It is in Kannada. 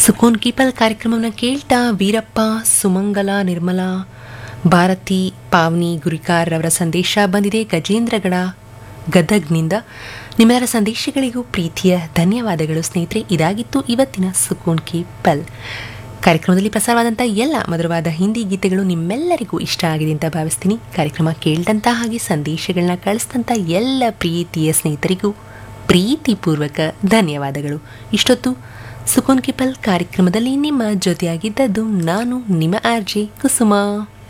ಸುಕೋನ್ ಕೀಪಲ್ ಕಾರ್ಯಕ್ರಮವನ್ನು ಕೇಳ್ತಾ ವೀರಪ್ಪ ಸುಮಂಗಲ ನಿರ್ಮಲಾ ಭಾರತಿ ಪಾವನಿ ಗುರಿಕಾರ್ ಅವರ ಸಂದೇಶ ಬಂದಿದೆ ಗಜೇಂದ್ರಗಡ ಗದಗ್ನಿಂದ ನಿಮ್ಮೆಲ್ಲರ ಸಂದೇಶಗಳಿಗೂ ಪ್ರೀತಿಯ ಧನ್ಯವಾದಗಳು ಸ್ನೇಹಿತರೆ ಇದಾಗಿತ್ತು ಇವತ್ತಿನ ಸುಕೋನ್ ಕಿ ಪಲ್ ಕಾರ್ಯಕ್ರಮದಲ್ಲಿ ಪ್ರಸಾರವಾದಂಥ ಎಲ್ಲ ಮಧುರವಾದ ಹಿಂದಿ ಗೀತೆಗಳು ನಿಮ್ಮೆಲ್ಲರಿಗೂ ಇಷ್ಟ ಆಗಿದೆ ಅಂತ ಭಾವಿಸ್ತೀನಿ ಕಾರ್ಯಕ್ರಮ ಕೇಳಿದಂಥ ಹಾಗೆ ಸಂದೇಶಗಳನ್ನ ಕಳಿಸಿದಂಥ ಎಲ್ಲ ಪ್ರೀತಿಯ ಸ್ನೇಹಿತರಿಗೂ ಪ್ರೀತಿಪೂರ್ವಕ ಧನ್ಯವಾದಗಳು ಇಷ್ಟೊತ್ತು ಸುಕೋನ್ ಕಿಪಲ್ ಕಾರ್ಯಕ್ರಮದಲ್ಲಿ ನಿಮ್ಮ ಜೊತೆಯಾಗಿದ್ದದ್ದು ನಾನು ನಿಮ್ಮ ಆರ್ಜೆ ಕುಸುಮ